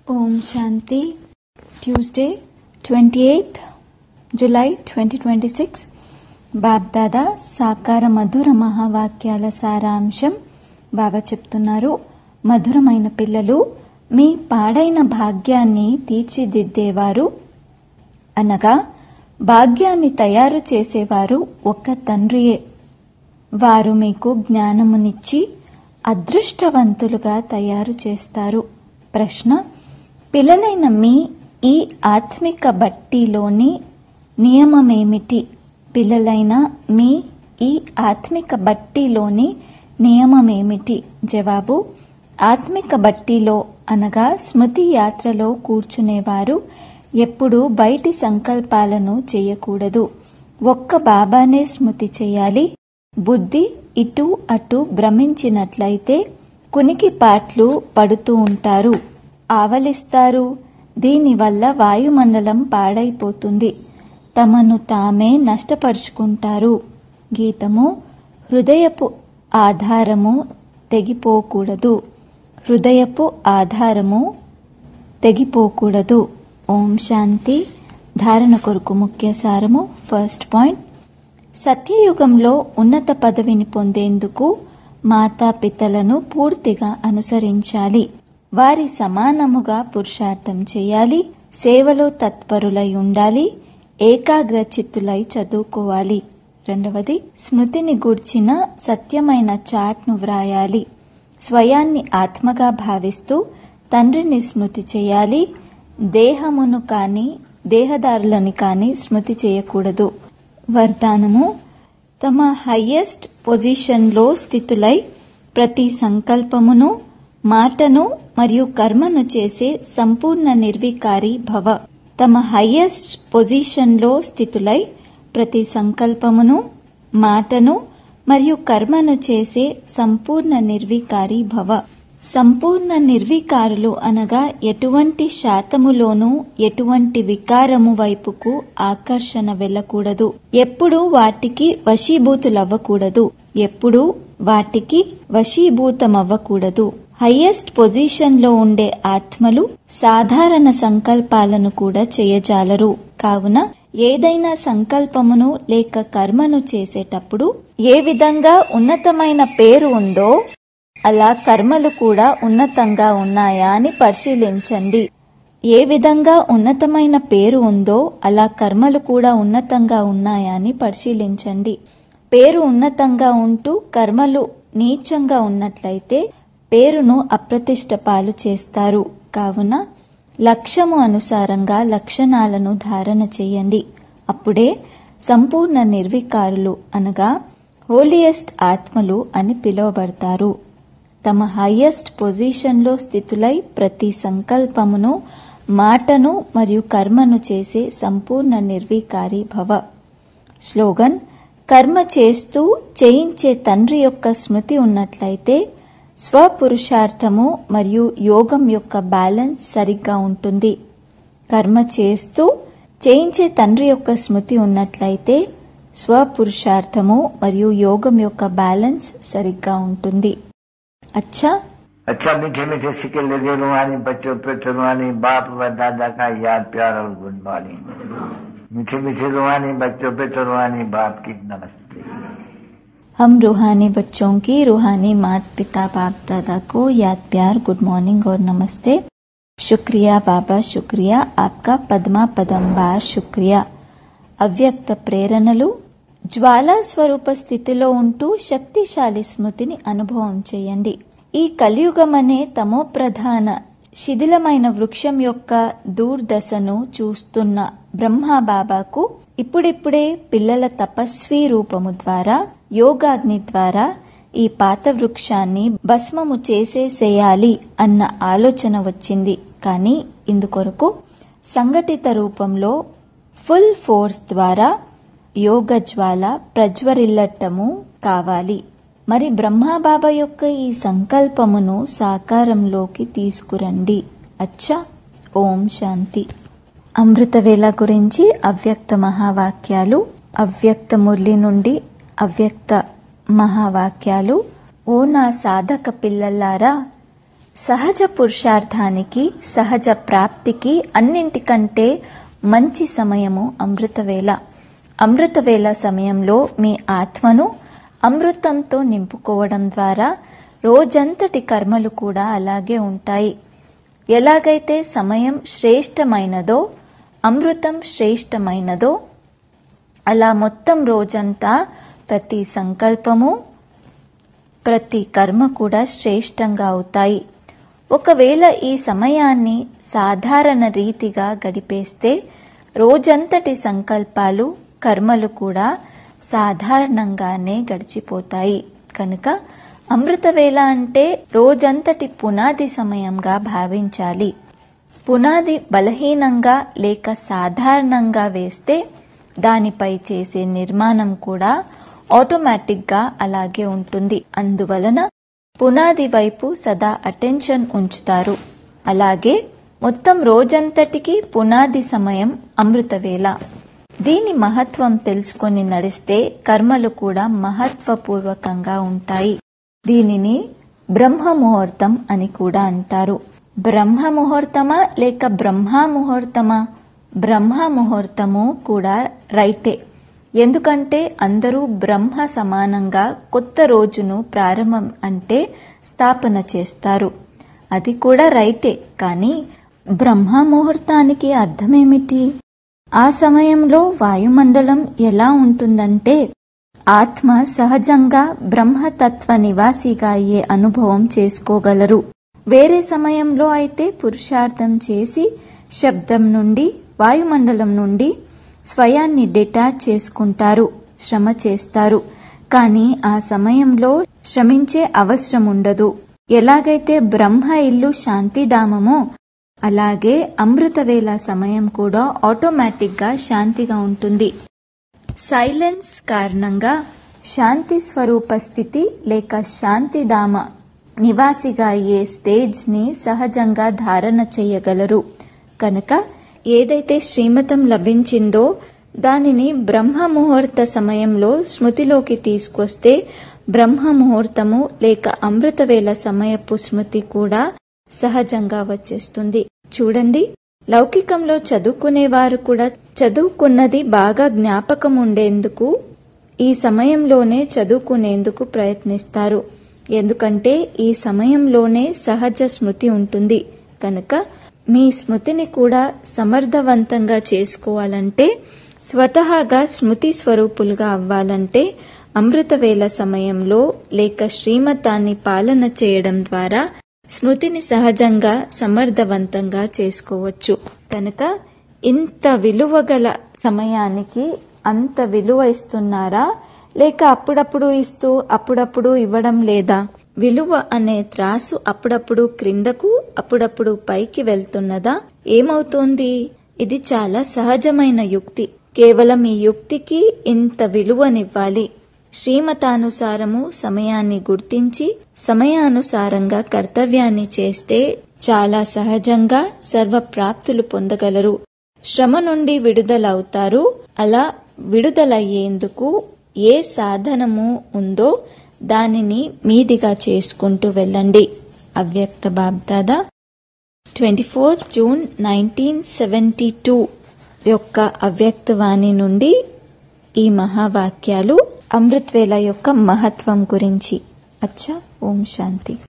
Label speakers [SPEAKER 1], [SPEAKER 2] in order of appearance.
[SPEAKER 1] ఓం శాంతి Tuesday twenty eighth July twenty twenty six Bapdada సాకార మధుర మహావాక్యాల సారాంశం బాబా చెప్తున్నారు మధురమైన పిల్లలు మీ పాడైన భాగ్యాన్ని తీర్చిదిద్దేవారు అనగా భాగ్యాన్ని తయారు చేసేవారు ఒక్క తండ్రియే వారు మీకు జ్ఞానమునిచ్చి అదృష్టవంతులుగా తయారు చేస్తారు ప్రశ్న పిల్లలైన మీ ఈ ఆత్మిక బట్టీలోని నియమమేమిటి పిల్లలైన మీ ఈ ఆత్మిక బట్టీలోని నియమమేమిటి జవాబు ఆత్మిక బట్టీలో అనగా స్మృతి యాత్రలో కూర్చునేవారు ఎప్పుడూ బయటి సంకల్పాలను చేయకూడదు ఒక్క బాబానే స్మృతి చేయాలి బుద్ధి ఇటు అటు భ్రమించినట్లయితే కునికిపాట్లు పడుతూ ఉంటారు ఆవలిస్తారు దీనివల్ల వాయుమండలం పాడైపోతుంది తమను తామే నష్టపరుచుకుంటారు గీతము హృదయపు ఆధారము తెగిపోకూడదు హృదయపు ఆధారము తెగిపోకూడదు ఓం శాంతి ధారణ కొరకు ముఖ్య సారము ఫస్ట్ పాయింట్ సత్యయుగంలో ఉన్నత పదవిని పొందేందుకు మాతాపితలను పూర్తిగా అనుసరించాలి వారి సమానముగా పురుషార్థం చేయాలి సేవలో తత్పరులై ఉండాలి ఏకాగ్ర చిత్తులై చదువుకోవాలి రెండవది స్మృతిని గూర్చిన సత్యమైన చాట్ను వ్రాయాలి స్వయాన్ని ఆత్మగా భావిస్తూ తండ్రిని స్మృతి చేయాలి దేహమును కానీ దేహదారులని కానీ స్మృతి చేయకూడదు వరదానము తమ హయ్యెస్ట్ పొజిషన్లో స్థితులై ప్రతి సంకల్పమును మాటను మరియు కర్మను చేసే సంపూర్ణ నిర్వికారి భవ తమ హయ్యెస్ట్ పొజిషన్లో స్థితులై ప్రతి సంకల్పమును మాటను మరియు కర్మను చేసే సంపూర్ణ నిర్వికారి భవ సంపూర్ణ నిర్వికారులు అనగా ఎటువంటి శాతములోనూ ఎటువంటి వికారము వైపుకు ఆకర్షణ వెళ్ళకూడదు ఎప్పుడూ వాటికి వశీభూతులవ్వకూడదు ఎప్పుడూ వాటికి వశీభూతమవ్వకూడదు హయ్యెస్ట్ పొజిషన్లో ఉండే ఆత్మలు సాధారణ సంకల్పాలను కూడా చేయజాలరు కావున ఏదైనా సంకల్పమును లేక కర్మను చేసేటప్పుడు ఏ విధంగా ఉన్నతమైన పేరు ఉందో అలా కర్మలు కూడా ఉన్నతంగా ఉన్నాయా అని పరిశీలించండి ఏ విధంగా ఉన్నతమైన పేరు ఉందో అలా కర్మలు కూడా ఉన్నతంగా ఉన్నాయా అని పరిశీలించండి పేరు ఉన్నతంగా ఉంటూ కర్మలు నీచంగా ఉన్నట్లయితే పేరును అప్రతిష్ట పాలు చేస్తారు కావున లక్ష్యము అనుసారంగా లక్షణాలను ధారణ చేయండి అప్పుడే సంపూర్ణ నిర్వికారులు అనగా హోలియెస్ట్ ఆత్మలు అని పిలువబడతారు తమ హైయెస్ట్ పొజిషన్లో స్థితులై ప్రతి సంకల్పమును మాటను మరియు కర్మను చేసే సంపూర్ణ నిర్వికారి భవ స్లోగన్ కర్మ చేస్తూ చేయించే తండ్రి యొక్క స్మృతి ఉన్నట్లయితే స్వపురుషార్థము మరియు యోగం యొక్క బ్యాలెన్స్ సరిగ్గా ఉంటుంది కర్మ చేస్తూ చేయించే తండ్రి యొక్క స్మృతి ఉన్నట్లయితే స్వపురుషార్థము మరియు యోగం యొక్క బ్యాలెన్స్ సరిగ్గా ఉంటుంది अच्छा
[SPEAKER 2] अच्छा मीठे मीठे सिक्के लगे रुहानी बच्चों पे रुहानी बाप व दादा का याद प्यार और गुड मॉर्निंग मीठे मीठे रुहानी बच्चों पे रुहानी बाप की नमस्ते
[SPEAKER 1] हम रूहानी बच्चों की रूहानी मात पिता बाप दादा को याद प्यार गुड मॉर्निंग और नमस्ते शुक्रिया बाबा शुक्रिया आपका पद्मा पदंबार शुक्रिया అవ్యక్త ప్రేరణలు జ్వాలా స్వరూప స్థితిలో ఉంటూ శక్తిశాలి స్మృతిని అనుభవం చేయండి ఈ కలియుగం అనే తమో ప్రధాన శిథిలమైన వృక్షం యొక్క దూర్దశను చూస్తున్న బ్రహ్మబాబాకు ఇప్పుడిప్పుడే పిల్లల తపస్వీ రూపము ద్వారా యోగాగ్ని ద్వారా ఈ పాత వృక్షాన్ని భస్మము చేసేసేయాలి అన్న ఆలోచన వచ్చింది కానీ ఇందుకొరకు సంఘటిత రూపంలో ఫుల్ ఫోర్స్ ద్వారా యోగ జ్వాల ప్రజ్వరిల్లటము కావాలి మరి బ్రహ్మబాబా యొక్క ఈ సంకల్పమును సాకారంలోకి తీసుకురండి అచ్చా ఓం శాంతి అమృతవేళ గురించి అవ్యక్త మహావాక్యాలు అవ్యక్త మురళి నుండి అవ్యక్త మహావాక్యాలు ఓ నా సాధక పిల్లలారా సహజ పురుషార్థానికి సహజ ప్రాప్తికి అన్నింటికంటే మంచి సమయము అమృతవేళ అమృతవేళ సమయంలో మీ ఆత్మను అమృతంతో నింపుకోవడం ద్వారా రోజంతటి కర్మలు కూడా అలాగే ఉంటాయి ఎలాగైతే సమయం శ్రేష్టమైనదో అమృతం శ్రేష్టమైనదో అలా మొత్తం రోజంతా ప్రతి సంకల్పము ప్రతి కర్మ కూడా శ్రేష్టంగా అవుతాయి ఒకవేళ ఈ సమయాన్ని సాధారణ రీతిగా గడిపేస్తే రోజంతటి సంకల్పాలు కర్మలు కూడా సాధారణంగానే గడిచిపోతాయి కనుక అమృతవేళ అంటే రోజంతటి పునాది సమయంగా భావించాలి పునాది బలహీనంగా లేక సాధారణంగా వేస్తే దానిపై చేసే నిర్మాణం కూడా ఆటోమేటిక్గా అలాగే ఉంటుంది అందువలన పునాది వైపు సదా అటెన్షన్ ఉంచుతారు అలాగే మొత్తం రోజంతటికి పునాది సమయం అమృతవేళ దీని మహత్వం తెలుసుకొని నడిస్తే కర్మలు కూడా మహత్వపూర్వకంగా ఉంటాయి దీనిని బ్రహ్మ ముహూర్తం అని కూడా అంటారు బ్రహ్మ ముహూర్తమా లేక బ్రహ్మ ముహూర్తమా బ్రహ్మ ముహూర్తము కూడా రైటే ఎందుకంటే అందరూ బ్రహ్మ సమానంగా కొత్త రోజును ప్రారంభం అంటే స్థాపన చేస్తారు అది కూడా రైటే కానీ బ్రహ్మ ముహూర్తానికి అర్థమేమిటి ఆ సమయంలో వాయుమండలం ఎలా ఉంటుందంటే ఆత్మ సహజంగా బ్రహ్మతత్వ నివాసిగా అయ్యే అనుభవం చేసుకోగలరు వేరే సమయంలో అయితే పురుషార్థం చేసి శబ్దం నుండి వాయుమండలం నుండి స్వయాన్ని డిటాచ్ చేసుకుంటారు శ్రమ చేస్తారు కానీ ఆ సమయంలో శ్రమించే అవసరం ఉండదు ఎలాగైతే బ్రహ్మ ఇల్లు శాంతిధామమో అలాగే అమృతవేళ సమయం కూడా ఆటోమేటిక్గా శాంతిగా ఉంటుంది సైలెన్స్ కారణంగా శాంతి స్వరూప స్థితి లేక శాంతిధామ నివాసిగా అయ్యే స్టేజ్ని సహజంగా ధారణ చేయగలరు కనుక ఏదైతే శ్రీమతం లభించిందో దానిని బ్రహ్మ ముహూర్త సమయంలో స్మృతిలోకి తీసుకొస్తే బ్రహ్మ ముహూర్తము లేక అమృతవేళ సమయపు స్మృతి కూడా సహజంగా వచ్చేస్తుంది చూడండి లౌకికంలో చదువుకునేవారు కూడా చదువుకున్నది బాగా జ్ఞాపకం ఉండేందుకు ఈ సమయంలోనే చదువుకునేందుకు ప్రయత్నిస్తారు ఎందుకంటే ఈ సమయంలోనే సహజ స్మృతి ఉంటుంది కనుక మీ స్మృతిని కూడా సమర్థవంతంగా చేసుకోవాలంటే స్వతహాగా స్మృతి స్వరూపులుగా అవ్వాలంటే అమృతవేళ సమయంలో లేక శ్రీమతాన్ని పాలన చేయడం ద్వారా స్మృతిని సహజంగా సమర్థవంతంగా చేసుకోవచ్చు కనుక ఇంత విలువ గల సమయానికి అంత విలువ ఇస్తున్నారా లేక అప్పుడప్పుడు ఇస్తూ అప్పుడప్పుడు ఇవ్వడం లేదా విలువ అనే త్రాసు అప్పుడప్పుడు క్రిందకు అప్పుడప్పుడు పైకి వెళ్తున్నదా ఏమవుతోంది ఇది చాలా సహజమైన యుక్తి కేవలం ఈ యుక్తికి ఇంత విలువనివ్వాలి శ్రీమతానుసారము సమయాన్ని గుర్తించి సమయానుసారంగా కర్తవ్యాన్ని చేస్తే చాలా సహజంగా సర్వప్రాప్తులు పొందగలరు శ్రమ నుండి విడుదలవుతారు అలా విడుదలయ్యేందుకు ఏ సాధనము ఉందో దానిని మీదిగా చేసుకుంటూ వెళ్ళండి అవ్యక్త Bapdada twenty four June nineteen seventy two యొక్క అవ్యక్తవాణి నుండి ఈ మహావాక్యాలు అమృత్వేల యొక్క మహత్వం గురించి అచ్చా ఓం శాంతి